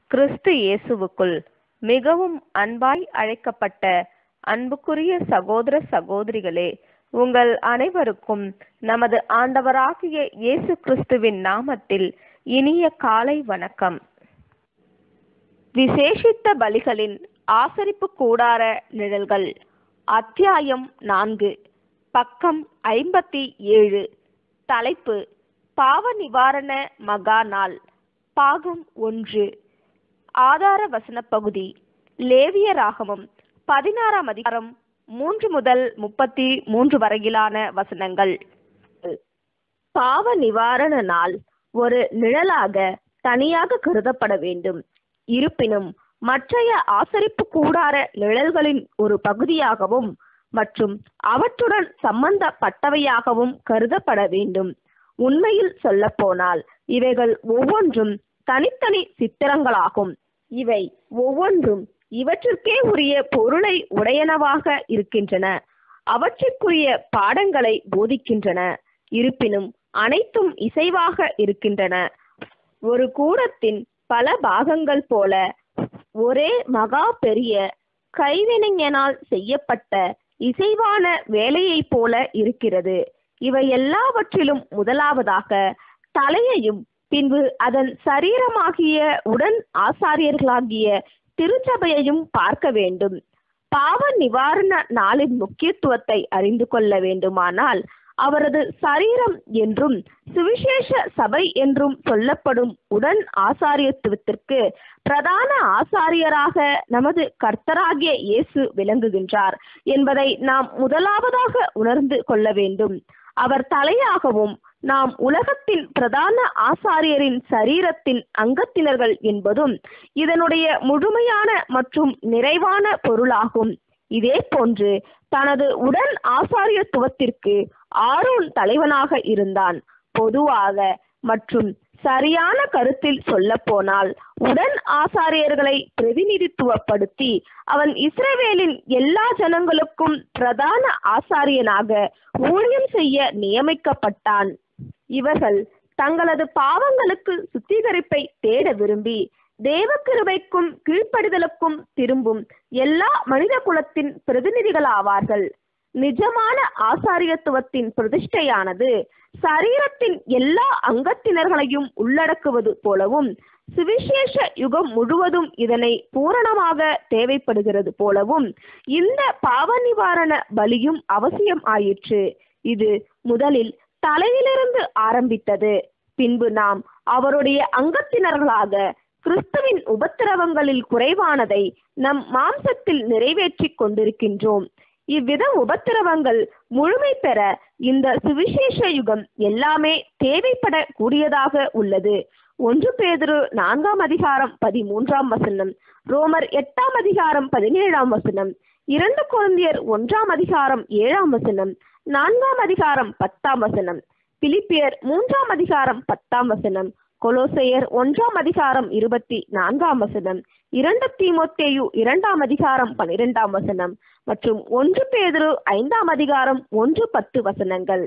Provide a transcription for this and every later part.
கிறிஸ்து இயேசுவுக்குள் மிகவும் அன்பாய் அழைக்கப்பட்ட அன்புக்குரிய சகோதர சகோதரிகளே உங்கள் அனைவருக்கும் நமது ஆண்டவராகிய இயேசு கிறிஸ்துவின் நாமத்தில் இனிய காலை வணக்கம் விசேஷித்த பலிகளின் ஆசரிப்பு கூடார நிழல்கள் அத்தியாயம் நான்கு பக்கம் ஐம்பத்தி ஏழு தலைப்பு பாவ நிவாரண மகா நாள் பாகம் ஒன்று ஆதார வசன பகுதி லேவிய ராகமம் பதினாறாம் அதிகாரம் மூன்று முதல் முப்பத்தி மூன்று வரையிலான வசனங்கள் பாவ நிவாரண நாள் ஒரு நிழலாக தனியாக கருதப்பட வேண்டும் இருப்பினும் மற்றைய ஆசரிப்பு கூடார நிழல்களின் ஒரு பகுதியாகவும் மற்றும் அவற்றுடன் சம்பந்தப்பட்டவையாகவும் கருதப்பட வேண்டும் உண்மையில் சொல்லப்போனால் இவைகள் ஒவ்வொன்றும் தனித்தனி சித்திரங்களாகும் இவை ஒவ்வொன்றும் இவற்றிற்கே உரிய பொருளை உடையனவாக இருக்கின்றன அவற்றிற்குரிய பாடங்களை போதிக்கின்றன இருப்பினும் அனைத்தும் இசைவாக இருக்கின்றன ஒரு கூடத்தின் பல பாகங்கள் போல ஒரே மகா பெரிய கைவினைஞனால் செய்யப்பட்ட இசைவான வேலையைப் போல இருக்கிறது இவை எல்லாவற்றிலும் முதலாவதாக தலையையும் பின்பு அதன் சரீரமாகிய உடன் ஆசாரியர்களாகிய திருச்சபையையும் பார்க்க வேண்டும் பாவ நிவாரண நாளின் முக்கியத்துவத்தை அறிந்து கொள்ள வேண்டுமானால் அவரது சரீரம் என்றும் சுவிசேஷ சபை என்றும் சொல்லப்படும் உடன் ஆசாரியத்துவத்திற்கு பிரதான ஆசாரியராக நமது கர்த்தராகிய இயேசு விளங்குகின்றார் என்பதை நாம் முதலாவதாக உணர்ந்து கொள்ள வேண்டும் அவர் தலையாகவும் நாம் உலகத்தின் பிரதான ஆசாரியரின் சரீரத்தின் அங்கத்தினர்கள் என்பதும் இதனுடைய முழுமையான மற்றும் நிறைவான பொருளாகும் இதே போன்று தனது உடன் ஆசாரியத்துவத்திற்கு ஆரோன் தலைவனாக இருந்தான் பொதுவாக மற்றும் சரியான கருத்தில் சொல்ல போனால் உடன் ஆசாரியர்களை பிரதிநிதித்துவப்படுத்தி அவன் இஸ்ரவேலின் எல்லா ஜனங்களுக்கும் பிரதான ஆசாரியனாக ஊழியம் செய்ய நியமிக்கப்பட்டான் இவர்கள் தங்களது பாவங்களுக்கு சுத்திகரிப்பை தேட விரும்பி தேவக்கிருபைக்கும் கீழ்ப்படிதலுக்கும் திரும்பும் எல்லா மனித குலத்தின் பிரதிநிதிகளாவார்கள் நிஜமான ஆசாரியத்துவத்தின் பிரதிஷ்டையானது சரீரத்தின் எல்லா அங்கத்தினர்களையும் உள்ளடக்குவது போலவும் சுவிசேஷ யுகம் முழுவதும் இதனை பூரணமாக தேவைப்படுகிறது போலவும் இந்த பாவ நிவாரண பலியும் அவசியம் ஆயிற்று இது முதலில் தலையிலிருந்து ஆரம்பித்தது பின்பு நாம் அவருடைய அங்கத்தினர்களாக கிறிஸ்துவின் உபத்திரவங்களில் குறைவானதை நம் மாம்சத்தில் நிறைவேற்றிக் கொண்டிருக்கின்றோம் இவ்வித உபத்திரவங்கள் முழுமை பெற இந்த சுவிசேஷ யுகம் எல்லாமே தேவைப்பட கூடியதாக உள்ளது ஒன்று பேதுரு நான்காம் அதிகாரம் பதிமூன்றாம் வசனம் ரோமர் எட்டாம் அதிகாரம் பதினேழாம் வசனம் இரண்டு குழந்தையர் ஒன்றாம் அதிகாரம் ஏழாம் வசனம் நான்காம் அதிகாரம் பத்தாம் வசனம் பிலிப்பியர் மூன்றாம் அதிகாரம் பத்தாம் வசனம் கொலோசையர் ஒன்றாம் அதிகாரம் இருபத்தி நான்காம் வசனம் இரண்டு தீமோத்தேயு இரண்டாம் அதிகாரம் பனிரெண்டாம் வசனம் மற்றும் ஒன்று பேதுரு ஐந்தாம் அதிகாரம் ஒன்று பத்து வசனங்கள்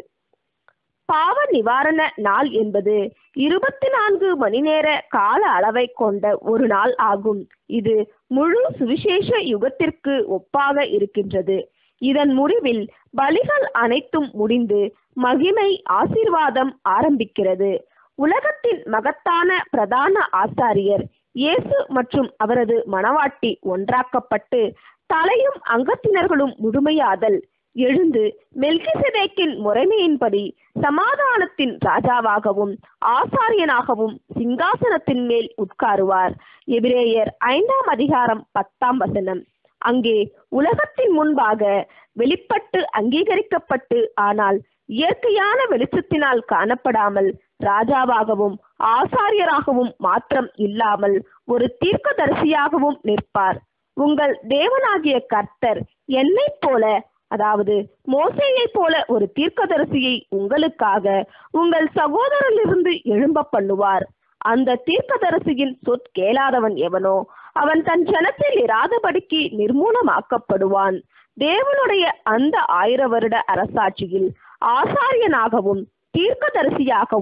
பாவ நிவாரண நாள் என்பது இருபத்தி நான்கு மணி நேர கால அளவை கொண்ட ஒரு நாள் ஆகும் இது முழு சுவிசேஷ யுகத்திற்கு ஒப்பாக இருக்கின்றது இதன் முடிவில் பலிகள் அனைத்தும் முடிந்து மகிமை ஆசீர்வாதம் ஆரம்பிக்கிறது உலகத்தின் மகத்தான பிரதான ஆசாரியர் இயேசு மற்றும் அவரது மணவாட்டி ஒன்றாக்கப்பட்டு தலையும் அங்கத்தினர்களும் முழுமையாதல் எழுந்து மெல்கிசதேக்கின் முறைமையின்படி சமாதானத்தின் ராஜாவாகவும் ஆசாரியனாகவும் சிங்காசனத்தின் மேல் உட்காருவார் எபிரேயர் ஐந்தாம் அதிகாரம் பத்தாம் வசனம் அங்கே உலகத்தின் முன்பாக வெளிப்பட்டு அங்கீகரிக்கப்பட்டு ஆனால் இயற்கையான வெளிச்சத்தினால் காணப்படாமல் ராஜாவாகவும் ஆசாரியராகவும் மாத்திரம் இல்லாமல் ஒரு தீர்க்கதரிசியாகவும் நிற்பார் உங்கள் தேவனாகிய கர்த்தர் என்னைப் போல அதாவது மோசையை போல ஒரு தீர்க்கதரிசியை உங்களுக்காக உங்கள் சகோதரிலிருந்து எழும்ப பண்ணுவார் அந்த தீர்க்கதரிசியின் சொற் கேளாதவன் எவனோ அவன் தன் ஜனத்தில் இராதபடிக்கு நிர்மூலமாக்கப்படுவான் தேவனுடைய அந்த ஆயிர வருட அரசாட்சியில் ஆசாரியனாகவும் தீர்க்கதரிசியாகவும்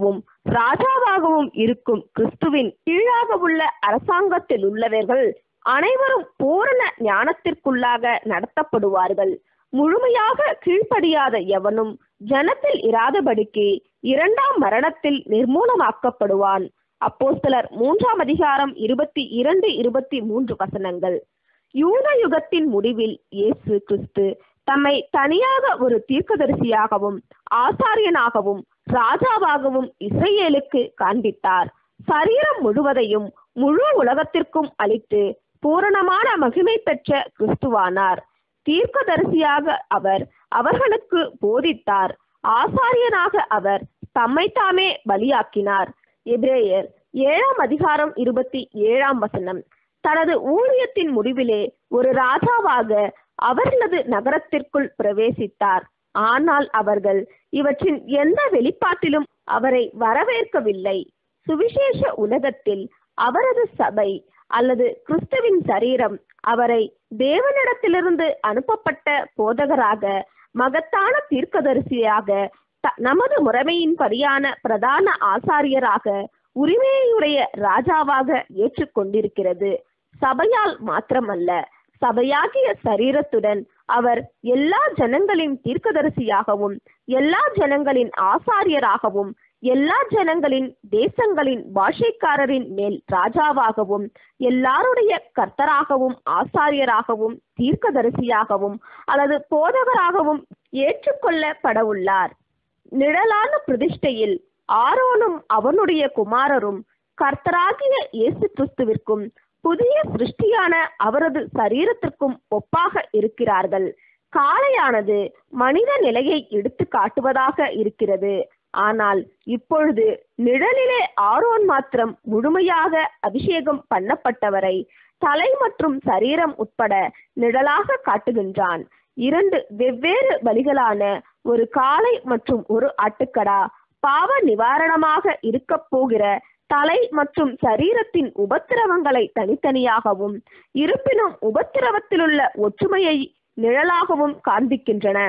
ராஜாவாகவும் இருக்கும் கிறிஸ்துவின் கீழாக உள்ள அரசாங்கத்தில் உள்ளவர்கள் அனைவரும் பூரண ஞானத்திற்குள்ளாக நடத்தப்படுவார்கள் முழுமையாக கீழ்ப்படியாத எவனும் ஜனத்தில் இராதபடிக்கு இரண்டாம் மரணத்தில் நிர்மூலமாக்கப்படுவான் அப்போஸ்தலர் மூன்றாம் அதிகாரம் இருபத்தி இரண்டு இருபத்தி மூன்று வசனங்கள் யூத யுகத்தின் முடிவில் இயேசு கிறிஸ்து தம்மை தனியாக ஒரு தீர்க்கதரிசியாகவும் ஆசாரியனாகவும் ராஜாவாகவும் இஸ்ரேலுக்கு காண்பித்தார் சரீரம் முழுவதையும் முழு உலகத்திற்கும் அளித்து பூரணமான மகிமை பெற்ற கிறிஸ்துவானார் தீர்க்கதரிசியாக அவர் அவர்களுக்கு போதித்தார் ஆசாரியனாக அவர் தம்மைத்தாமே பலியாக்கினார் எபிரேயர் ஏழாம் அதிகாரம் இருபத்தி ஏழாம் வசனம் தனது ஊழியத்தின் முடிவிலே ஒரு ராஜாவாக அவர்களது நகரத்திற்குள் பிரவேசித்தார் ஆனால் அவர்கள் இவற்றின் எந்த வெளிப்பாட்டிலும் அவரை வரவேற்கவில்லை சுவிசேஷ உலகத்தில் அவரது சபை அல்லது கிறிஸ்துவின் சரீரம் அவரை தேவனிடத்திலிருந்து அனுப்பப்பட்ட போதகராக மகத்தான தீர்க்கதரிசியாக த- நமது முறைமையின்படியான பிரதான ஆசாரியராக உரிமையுடைய ராஜாவாக ஏற்றுக்கொண்டிருக்கிறது சபையால் மாத்திரமல்ல சபையாகிய சரீரத்துடன் அவர் எல்லா ஜனங்களின் தீர்க்கதரிசியாகவும் எல்லா ஜனங்களின் ஆசாரியராகவும் எல்லா ஜனங்களின் தேசங்களின் பாஷைக்காரரின் மேல் ராஜாவாகவும் எல்லாருடைய கர்த்தராகவும் ஆசாரியராகவும் தீர்க்கதரிசியாகவும் அல்லது போதகராகவும் ஏற்றுக்கொள்ளப்பட உள்ளார் நிழலான பிரதிஷ்டையில் ஆரோனும் அவனுடைய குமாரரும் கர்த்தராகிய இயேசு கிறிஸ்துவிற்கும் புதிய சிருஷ்டியான அவரது சரீரத்திற்கும் ஒப்பாக இருக்கிறார்கள் காளையானது மனித நிலையை எடுத்து காட்டுவதாக இருக்கிறது ஆனால் இப்பொழுது நிழலிலே ஆரோன் மாத்திரம் முழுமையாக அபிஷேகம் பண்ணப்பட்டவரை தலை மற்றும் சரீரம் உட்பட நிழலாக காட்டுகின்றான் இரண்டு வெவ்வேறு பலிகளான ஒரு காளை மற்றும் ஒரு ஆட்டுக்கடா பாவ நிவாரணமாக இருக்கப் போகிற தலை மற்றும் சரீரத்தின் உபத்திரவங்களை தனித்தனியாகவும் இருப்பினும் உபத்திரவத்திலுள்ள ஒற்றுமையை நிழலாகவும் காண்பிக்கின்றன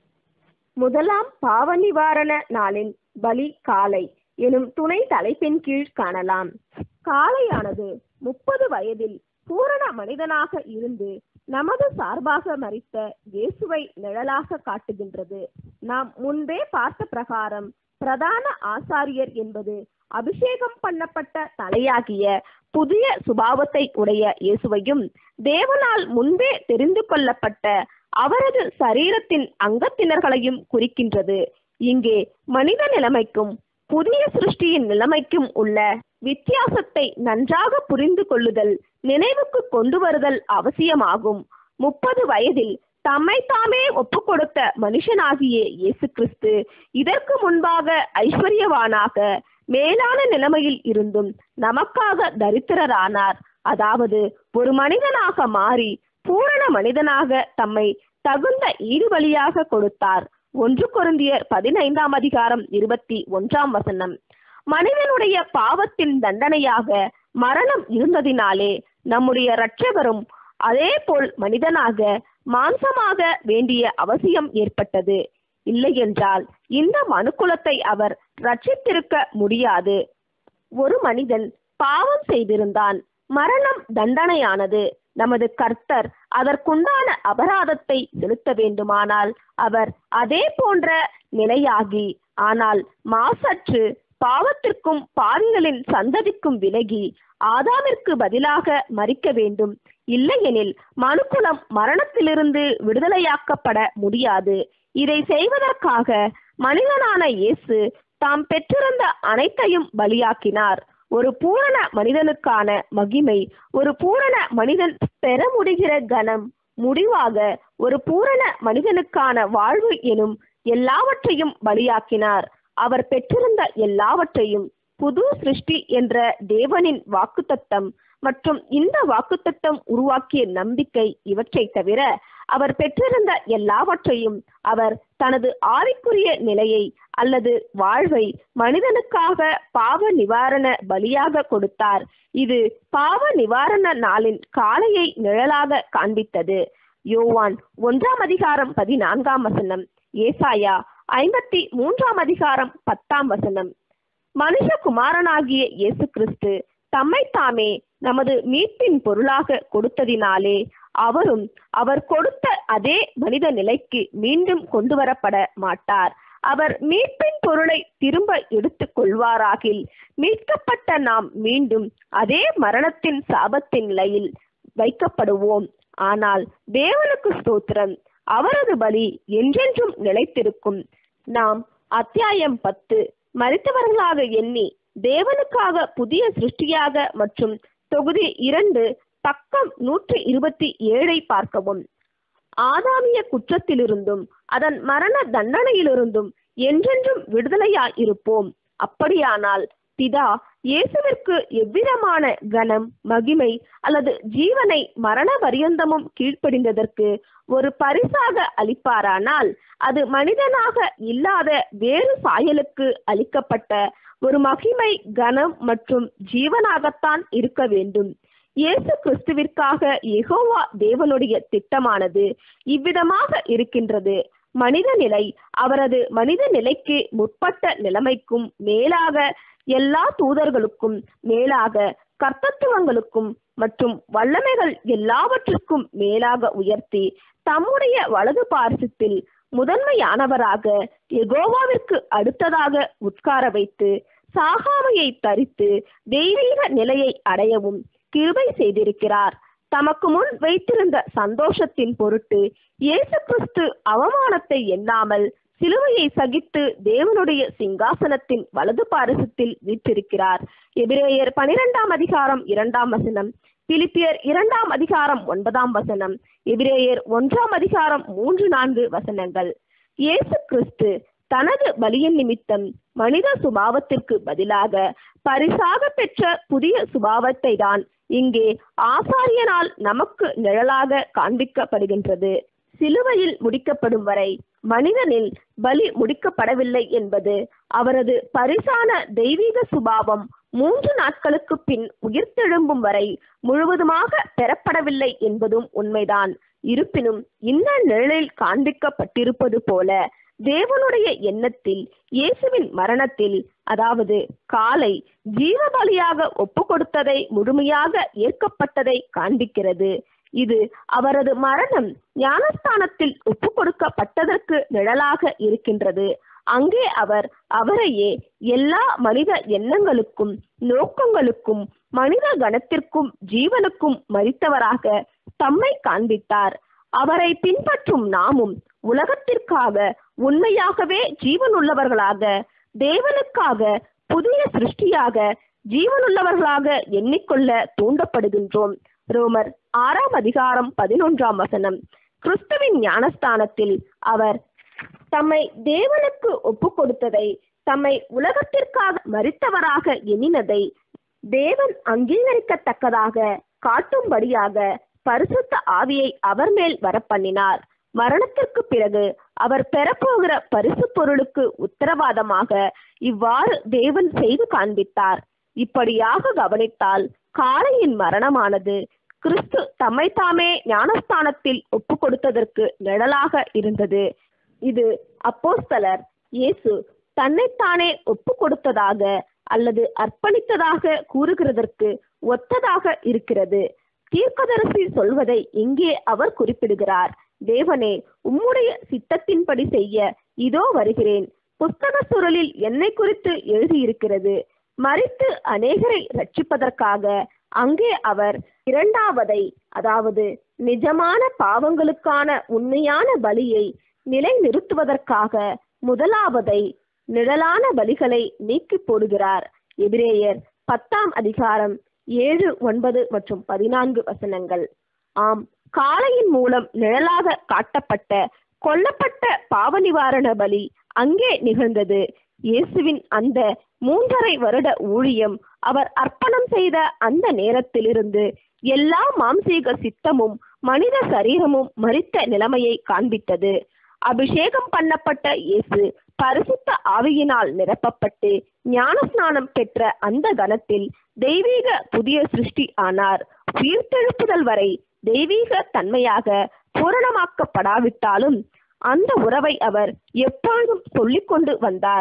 முதலாம் பாவ நிவாரண நாளின் பலி காலை எனும் துணை தலைப்பின் கீழ் காணலாம் காளையானது முப்பது வயதில் பூரண மனிதனாக இருந்து நமது சார்பாக மறித்த இயேசுவை நிழலாக காட்டுகின்றது நாம் முன்பே பார்த்த பிரகாரம் பிரதான ஆசாரியர் என்பது அபிஷேகம் பண்ணப்பட்ட தலையாகிய புதிய சுபாவத்தை உடைய இயேசுவையும் தேவனால் முன்பே தெரிந்து கொள்ளப்பட்ட அவரது சரீரத்தின் அங்கத்தினர்களையும் குறிக்கின்றது இங்கே மனித நிலைமைக்கும் புதிய சிருஷ்டியின் நிலைமைக்கும் உள்ள வித்தியாசத்தை நன்றாக புரிந்து கொள்ளுதல் நினைவுக்கு கொண்டு வருதல் அவசியமாகும் முப்பது வயதில் தம்மை தாமே ஒப்பு கொடுத்த மனுஷனாகிய இயேசு கிறிஸ்து இதற்கு முன்பாக ஐஸ்வர்யவானாக மேலான நிலைமையில் இருந்தும் நமக்காக தரித்திரரானார் அதாவது ஒரு மனிதனாக மாறி பூரண மனிதனாக தம்மை தகுந்த ஈடுபலியாக கொடுத்தார் ஒன்று கொருந்தியர் பதினைந்தாம் அதிகாரம் இருபத்தி ஒன்றாம் வசனம் மனிதனுடைய பாவத்தின் தண்டனையாக மரணம் இருந்ததினாலே நம்முடைய இரட்சகரும் அதே போல் மனிதனாக மாம்சமாக வேண்டிய அவசியம் ஏற்பட்டது இல்லையென்றால் இந்த மனுக்குலத்தை அவர் ரட்சித்திருக்க முடியாது ஒரு மனிதன் பாவம் செய்திருந்தான் மரணம் தண்டனையானது நமது கர்த்தர் அதற்குண்டான அபராதத்தை செலுத்த வேண்டுமானால் அவர் அதே போன்ற நிலையாகி ஆனால் மாசற்று பாவத்திற்கும் பாவிகளின் சந்ததிக்கும் விலகி ஆதாமிற்கு பதிலாக மறிக்க வேண்டும் இல்லையெனில் மனுக்குலம் மரணத்திலிருந்து விடுதலையாக்கப்பட முடியாது இதை செய்வதற்காக மனிதனான இயேசு தாம் பெற்றிருந்த அனைத்தையும் பலியாக்கினார் ஒரு பூரண மனிதனுக்கான மகிமை ஒரு பூரண மனிதன் பெற முடிகிற கனம் முடிவாக ஒரு பூரண மனிதனுக்கான வாழ்வு எனும் எல்லாவற்றையும் பலியாக்கினார் அவர் பெற்றிருந்த எல்லாவற்றையும் புது சிருஷ்டி என்ற தேவனின் வாக்குத்தத்தம் மற்றும் இந்த வாக்குத்தத்தம் உருவாக்கிய நம்பிக்கை இவற்றை தவிர அவர் பெற்றிருந்த எல்லாவற்றையும் அவர் தனது ஆவிக்குரிய நிலையை அல்லது வாழ்வை மனிதனுக்காக பாவ நிவாரண பலியாக கொடுத்தார் இது பாவ நிவாரண நாளின் காலையை நிழலாக காண்பித்தது யோவான் ஒன்றாம் அதிகாரம் பதினான்காம் வசனம் ஏசாயா ஐம்பத்தி மூன்றாம் அதிகாரம் பத்தாம் வசனம் மனுஷகுமாரனாகிய இயேசு கிறிஸ்து தம்மை தாமே நமது மீட்பின் பொருளாக கொடுத்ததினாலே அவரும் அவர் கொடுத்த அதே மனித நிலைக்கு மீண்டும் கொண்டு வரப்பட மாட்டார் அவர் மீட்பின் பொருளை திரும்ப எடுத்துக் கொள்வாராகில் மீட்கப்பட்ட நாம் மீண்டும் அதே மரணத்தின் சாபத்தின் நிலையில் வைக்கப்படுவோம் ஆனால் தேவனுக்கு ஸ்தோத்திரம் அவரது பலி என்றென்றும் நிலைத்திருக்கும் நாம் அத்தியாயம் பத்து மறித்தவர்களாக எண்ணி தேவனுக்காக புதிய சிருஷ்டியாக மற்றும் தொகுதி இரண்டு பக்கம் நூற்றி இருபத்தி ஏழை பார்க்கவும் ஆதாமிய குற்றத்திலிருந்தும் அதன் மரண தண்டனையிலிருந்தும் என்றென்றும் விடுதலையாய் இருப்போம் அப்படியானால் பிதா இயேசுவிற்கு எவ்விதமான கனம் மகிமை அல்லது ஜீவனை மரண பரியந்தமும் கீழ்ப்படிந்ததற்கு ஒரு பரிசாக அளிப்பாரானால் அது மனிதனாக இல்லாத வேறு சாயலுக்கு அளிக்கப்பட்ட ஒரு மகிமை கனம் மற்றும் ஜீவனாகத்தான் இருக்க வேண்டும் இயேசு கிறிஸ்துவிற்காக யெகோவா தேவனுடைய திட்டமானது இவ்விதமாக இருக்கின்றது மனித நிலை அவரது மனித நிலைக்கு முற்பட்ட நிலைமைக்கும் மேலாக எல்லா தூதர்களுக்கும் மேலாக கர்த்தத்துவங்களுக்கும் மற்றும் வல்லமைகள் எல்லாவற்றிற்கும் மேலாக உயர்த்தி தம்முடைய வலது பார்சத்தில் முதன்மையானவராக எகோவாவிற்கு அடுத்ததாக உட்கார வைத்து சாகாமையை தரித்து தெய்வீக நிலையை அடையவும் கிருபை செய்திருக்கிறார் தமக்கு முன் வைத்திருந்த சந்தோஷத்தின் பொருட்டு இயேசு கிறிஸ்து அவமானத்தை எண்ணாமல் சிலுவையை சகித்து தேவனுடைய சிங்காசனத்தின் வலது பாரசத்தில் வீற்றிருக்கிறார் எபிரேயர் பனிரெண்டாம் அதிகாரம் இரண்டாம் வசனம் பிலிப்பியர் இரண்டாம் அதிகாரம் ஒன்பதாம் வசனம் எபிரேயர் ஒன்றாம் அதிகாரம் மூன்று நான்கு வசனங்கள் இயேசு கிறிஸ்து தனது பலியின் நிமித்தம் மனித சுபாவத்திற்கு பதிலாக பரிசாக பெற்ற புதிய சுபாவத்தை தான் இங்கே ஆசாரியனால் நமக்கு நிழலாக காண்பிக்கப்படுகின்றது சிலுவையில் முடிக்கப்படும் வரை மனிதனில் பலி முடிக்கப்படவில்லை என்பது அவரது பரிசான தெய்வீக சுபாவம் மூன்று நாட்களுக்கு பின் உயிர்த்தெழும்பும் வரை முழுவதுமாக பெறப்படவில்லை என்பதும் உண்மைதான் இருப்பினும் இந்த நிழலில் காண்பிக்கப்பட்டிருப்பது போல தேவனுடைய எண்ணத்தில் இயேசுவின் மரணத்தில் அதாவது காலை ஜீவபலியாக ஒப்பு கொடுத்ததை முழுமையாக ஏற்கப்பட்டதை காண்பிக்கிறது இது அவரது மரணம் ஞானஸ்தானத்தில் ஒப்பு கொடுக்கப்பட்டதற்கு நிழலாக இருக்கின்றது அங்கே அவர் அவரையே எல்லா மனித எண்ணங்களுக்கும் நோக்கங்களுக்கும் மனித கணத்திற்கும் ஜீவனுக்கும் மறித்தவராக தம்மை காண்பித்தார் அவரை பின்பற்றும் நாமும் உலகத்திற்காக உண்மையாகவே ஜீவனுள்ளவர்களாக தேவனுக்காக புதிய சிருஷ்டியாக ஜீவனுள்ளவர்களாக எண்ணிக்கொள்ள தூண்டப்படுகின்றோம் ரோமர் ஆறாம் அதிகாரம் பதினொன்றாம் வசனம் கிறிஸ்துவின் ஞானஸ்தானத்தில் அவர் தம்மை தேவனுக்கு ஒப்பு கொடுத்ததை தம்மை உலகத்திற்காக மறித்தவராக எண்ணினதை தேவன் அங்கீகரிக்கத்தக்கதாக காட்டும்படியாக பரிசுத்த ஆவியை அவர் மேல் வரப்பண்ணினார் மரணத்திற்கு பிறகு அவர் பெறப்போகிற பரிசு பொருளுக்கு உத்தரவாதமாக இவ்வாறு தேவன் செய்து காண்பித்தார் இப்படியாக கவனித்தால் காளையின் மரணமானது கிறிஸ்து தம்மை தாமே ஞானஸ்தானத்தில் ஒப்பு கொடுத்ததற்கு நிழலாக இருந்தது இது அப்போஸ்தலர் இயேசு தன்னைத்தானே ஒப்பு கொடுத்ததாக அல்லது அர்ப்பணித்ததாக கூறுகிறதற்கு ஒத்ததாக இருக்கிறது தீர்க்கதரிசி சொல்வதை இங்கே அவர் குறிப்பிடுகிறார் தேவனே உம்முடைய சித்தத்தின்படி செய்ய இதோ வருகிறேன் புஸ்தக சுருளில் என்னை குறித்து எழுதியிருக்கிறது மறித்து அநேகரை ரட்சிப்பதற்காக அங்கே அவர் இரண்டாவதை அதாவது நிஜமான பாவங்களுக்கான உண்மையான பலியை நிலைநிறுத்துவதற்காக முதலாவதை நிழலான பலிகளை நீக்கி போடுகிறார் எபிரேயர் பத்தாம் அதிகாரம் ஏழு ஒன்பது மற்றும் பதினான்கு வசனங்கள் ஆம் காளையின் மூலம் நிழலாக காட்டப்பட்ட கொல்லப்பட்ட பாவ நிவாரண பலி அங்கே நிகழ்ந்தது இயேசுவின் அந்த மூன்றரை வருட ஊழியம் அவர் அர்ப்பணம் செய்த அந்த நேரத்திலிருந்து எல்லா மாம்சீக சித்தமும் மனித சரீரமும் மறித்த நிலைமையை காண்பித்தது அபிஷேகம் பண்ணப்பட்ட இயேசு பரிசுத்த ஆவியினால் நிரப்பப்பட்டு ஞானஸ்நானம் பெற்ற அந்த கணத்தில் தெய்வீக புதிய சிருஷ்டி ஆனார் உயிர்த்தெழுப்புதல் வரை தெய்வீக தன்மையாக பூரணமாக்கப்படாவிட்டாலும் அந்த உறவை அவர் எப்பொழுதும் சொல்லிக் கொண்டு வந்தார்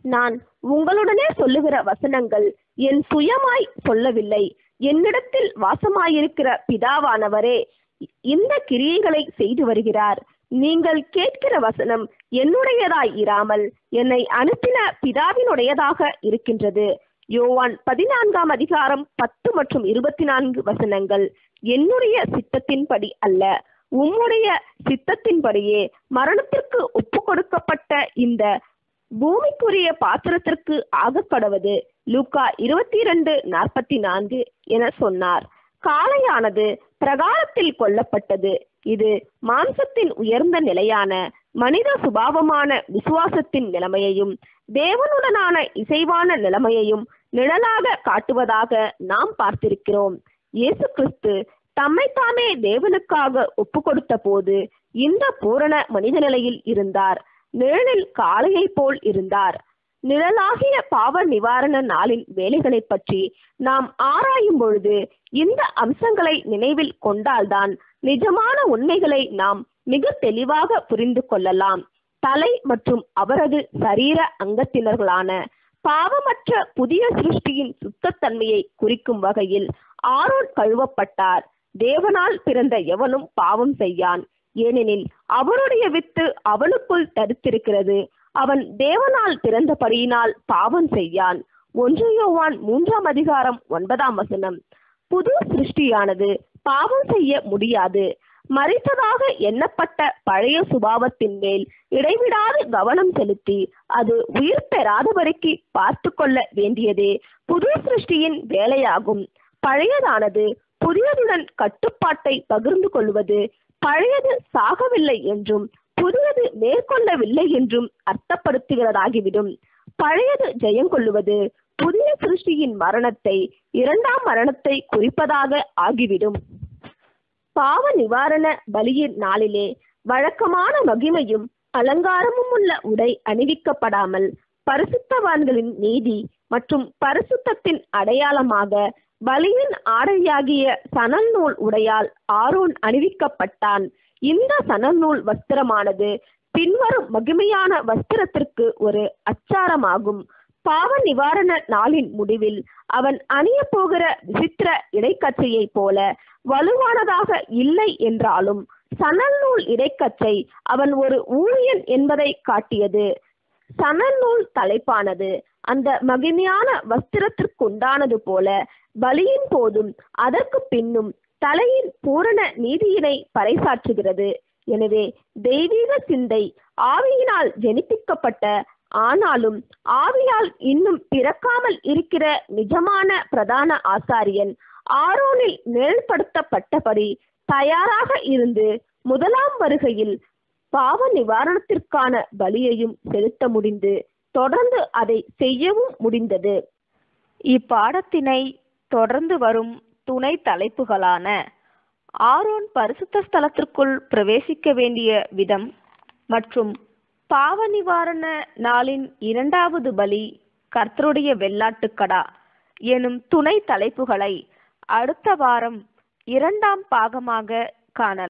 நான் உங்களுடனே சொல்லுகிற வசனங்கள் என் சுயமாய் சொல்லவில்லை என்னிடத்தில் வாசமாயிருக்கிற பிதாவானவரே இந்த கிரியைகளை செய்து வருகிறார் நீங்கள் கேட்கிற வசனம் என்னுடையதாய் இராமல் என்னை அனுப்பின பிதாவினுடையதாக இருக்கின்றது யோவான் பதினான்காம் அதிகாரம் பத்து மற்றும் இருபத்தி நான்கு வசனங்கள் என்னுடைய சித்தத்தின்படி அல்ல உம்முடைய சித்தத்தின்படியே மரணத்திற்கு ஒப்பு கொடுக்கப்பட்ட இந்த பூமிக்குரிய பாத்திரத்திற்கு ஆகக்கடவது லூக்கா இருபத்தி இரண்டு நாற்பத்தி நான்கு என சொன்னார் காளையானது பிரகாரத்தில் கொல்லப்பட்டது இது மாம்சத்தின் உயர்ந்த நிலையான மனித சுபாவமான விசுவாசத்தின் நிலைமையையும் தேவனுடனான இசைவான நிலைமையையும் நிழலாக காட்டுவதாக நாம் பார்த்திருக்கிறோம் இயேசு கிறிஸ்து தம்மைத்தாமே தேவனுக்காக ஒப்பு கொடுத்த போது இந்த பூரண மனித நிலையில் இருந்தார் நிழலில் காளையை போல் இருந்தார் நிழலாகிய பாவ நிவாரண நாளின் வேலைகளை பற்றி நாம் ஆராயும் பொழுது இந்த அம்சங்களை நினைவில் கொண்டால்தான் நிஜமான உண்மைகளை நாம் மிக தெளிவாக புரிந்து கொள்ளலாம் தலை மற்றும் அவரது சரீர அங்கத்தினர்களான பாவமற்ற புதிய சிருஷ்டியின் சுத்தத்தன்மையை குறிக்கும் வகையில் ஆரோன் கழுவப்பட்டார் தேவனால் பிறந்த எவனும் பாவம் செய்யான் ஏனெனில் அவருடைய வித்து அவனுக்குள் தரித்திருக்கிறது அவன் தேவனால் பிறந்தபடியினால் பாவம் செய்யான் ஒன்று யோவான் மூன்றாம் அதிகாரம் ஒன்பதாம் வசனம் புது சிருஷ்டியானது பாவம் செய்ய முடியாது மறித்ததாக எண்ணப்பட்ட பழைய சுபாவத்தின் மேல் இடைவிடாது கவனம் செலுத்தி அது உயிர் பெறாதவரைக்கு பார்த்து கொள்ள வேண்டியதே புது சிருஷ்டியின் வேலையாகும் பழையதானது புதியதுடன் கட்டுப்பாட்டை பகிர்ந்து கொள்வது பழையது சாகவில்லை என்றும் புதியது மேற்கொள்ளவில்லை என்றும் அர்த்தப்படுத்துகிறதாகிவிடும் பழையது ஜெயம் கொள்ளுவது புதிய சிருஷ்டியின் மரணத்தை இரண்டாம் மரணத்தை குறிப்பதாக ஆகிவிடும் பாவ நிவாரண பலியின் நாளிலே வழக்கமான மகிமையும் அலங்காரமும் உள்ள உடை அணிவிக்கப்படாமல் பரிசுத்தவான்களின் நீதி மற்றும் பரிசுத்தத்தின் அடையாளமாக பலியின் ஆடையாகிய சணல் நூல் உடையால் ஆரோன் அணிவிக்கப்பட்டான் இந்த சணல் நூல் வஸ்திரமானது பின்வரும் மகிமையான வஸ்திரத்திற்கு ஒரு அச்சாரமாகும் பாவ நிவாரண நாளின் முடிவில் அவன் அணிய போகிற விசித்திர இடைக்கச்சையை போல வலுவானதாக இல்லை என்றாலும் சணல் நூல் இடைக்கச்சை அவன் ஒரு ஊழியன் என்பதை காட்டியது சணல் நூல் தலைப்பானது அந்த மகிமையான வஸ்திரத்திற்குண்டானது போல பலியின் போதும் அதற்கு பின்னும் தலையின் பூரண நீதியினை பறைசாற்றுகிறது எனவே தெய்வீக சிந்தை ஆவியினால் ஜெனிப்பிக்கப்பட்ட ஆனாலும் ஆவியால் இன்னும் பிறக்காமல் இருக்கிற நிஜமான பிரதான ஆசாரியன் ஆரோனில் நிழல்படுத்தப்பட்டபடி தயாராக இருந்து முதலாம் வருகையில் பாவ நிவாரணத்திற்கான பலியையும் செலுத்த முடிந்து தொடர்ந்து அதை செய்யவும் முடிந்தது இப்பாடத்தினை தொடர்ந்து வரும் துணை தலைப்புகளான ஆரோன் பரிசுத்த ஸ்தலத்திற்குள் பிரவேசிக்க வேண்டிய விதம் மற்றும் பாவ நிவாரண நாளின் இரண்டாவது பலி கர்த்தருடைய வெள்ளாட்டுக்கடா எனும் துணை தலைப்புகளை அடுத்த வாரம் இரண்டாம் பாகமாக காணலாம்